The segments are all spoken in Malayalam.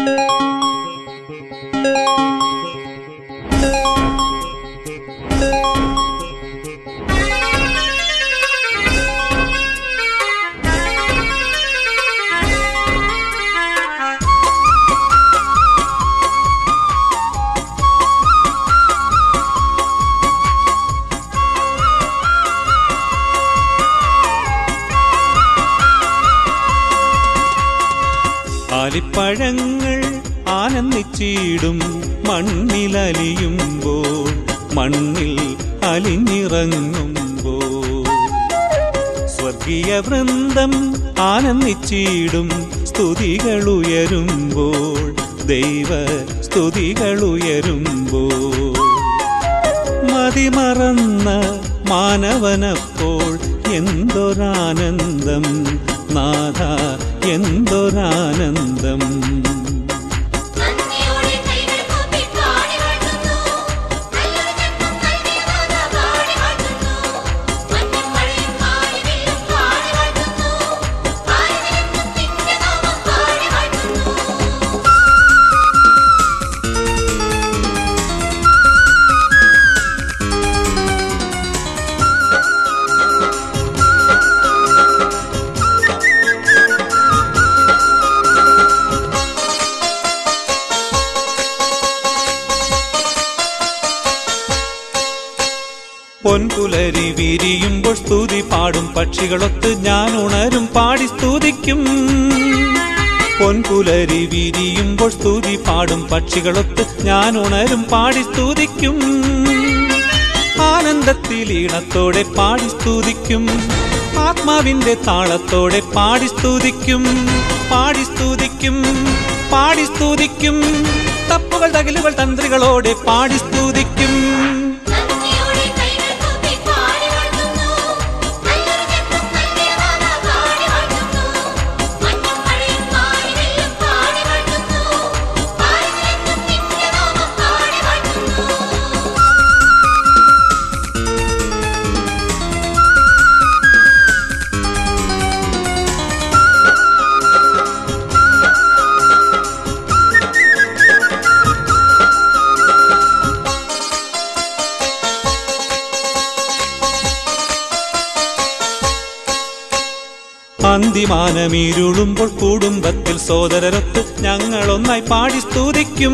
ആലിപ്പഴങ്ങൾ ആനന്ദിച്ചിടും മണ്ണിലലിയുമ്പോൾ മണ്ണിൽ അലിഞ്ഞിറങ്ങുമ്പോൾ സ്വർഗീയ വൃന്ദം ആനന്ദിച്ചിടും സ്തുതികളുയരുമ്പോൾ ദൈവ സ്തുതികളുയരുമ്പോൾ മതിമറന്ന മാനവനപ്പോൾ എന്തൊരാനന്ദം നാഥ എന്തൊരാനന്ദം നന്ദിയോടെ കൈകൾ കൂപ്പി പാടി വാഴ്ത്തുന്നു നല്ലൊരു ജന്മം നൽകിയ നാഥ പാടി വാഴ്ത്തുന്നു മഞ്ഞും മഴയും മാറിവില്ലും പാടി വാഴ്ത്തുന്നു ആരിനിലെന്നും നിന്റെ നാമം പാടി വാഴ്ത്തുന്നു പൊൻപുലരി വിരിയുമ്പോൾ സ്തുതി പാടും പക്ഷികളൊത്ത് ഞാൻ ഉണരും പാടി സ്തുതിക്കും പൊൻപുലരി വിരിയുമ്പോൾ സ്തുതി പാടും പക്ഷികളൊത്ത് ഞാൻ ഉണരും പാടി സ്തുതിക്കും ആനന്ദത്തിൽ ഈണത്തോടെ പാടി സ്തുതിക്കും ആത്മാവിന്റെ താളത്തോടെ പാടി സ്തുതിക്കും പാടി സ്തുതിക്കും പാടി സ്തുതിക്കും തപ്പുകൾ തകിലുകൾ തന്ത്രികളോടെ പാടി സ്തുതിക്കും നന്ദിയോടെ കൈകൾ കൂപ്പി പാടി വാഴ്ത്തുന്നു നല്ലൊരു ജന്മം നൽകിയ നാഥ പാടി വാഴ്ത്തുന്നു മഞ്ഞും മഴയും മാറിവില്ലും പാടി വാഴ്ത്തുന്നു ആരിനിലെന്നും നിന്റെ നാമം പാടി വാഴ്ത്തുന്നു അന്തിമാനമീരുളുമ്പോൾ കുടുംബത്തിൽ സോദരരൊത്ത് ഞങ്ങളൊന്നായി പാടി സ്തുതിക്കും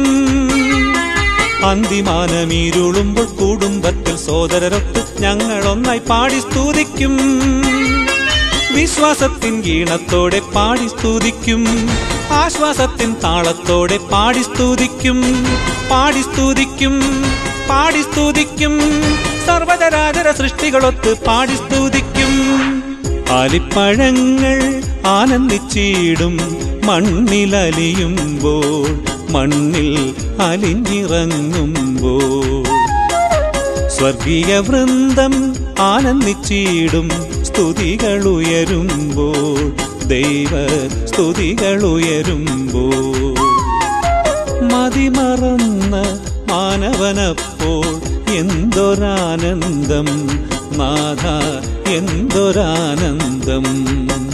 അന്തിമാനമീരുളുമ്പോൾ കുടുംബത്തിൽ സോദരരൊത്ത് ഞങ്ങളൊന്നായി പാടി സ്തുതിക്കും വിശ്വാസത്തിൻ ഈണത്തോടെ പാടി സ്തുതിക്കും ആശ്വാസത്തിൻ താളത്തോടെ പാടി സ്തുതിക്കും പാടി സ്തുതിക്കും പാടി സ്തുതിക്കും സർവചരാചര സൃഷ്ടികളൊത്ത് പാടി സ്തുതിക്കും ആലിപ്പഴങ്ങൾ ആനന്ദിച്ചിടും മണ്ണിലലിയുമ്പോൾ മണ്ണിൽ അലിഞ്ഞിറങ്ങുമ്പോൾ സ്വർഗീയ വൃന്ദം ആനന്ദിച്ചിടും സ്തുതികളുയരുമ്പോൾ ദൈവ സ്തുതികളുയരുമ്പോൾ മതിമറന്ന മാനവനപ്പോൾ എന്തൊരാനന്ദം നാഥ എന്തൊരാനന്ദം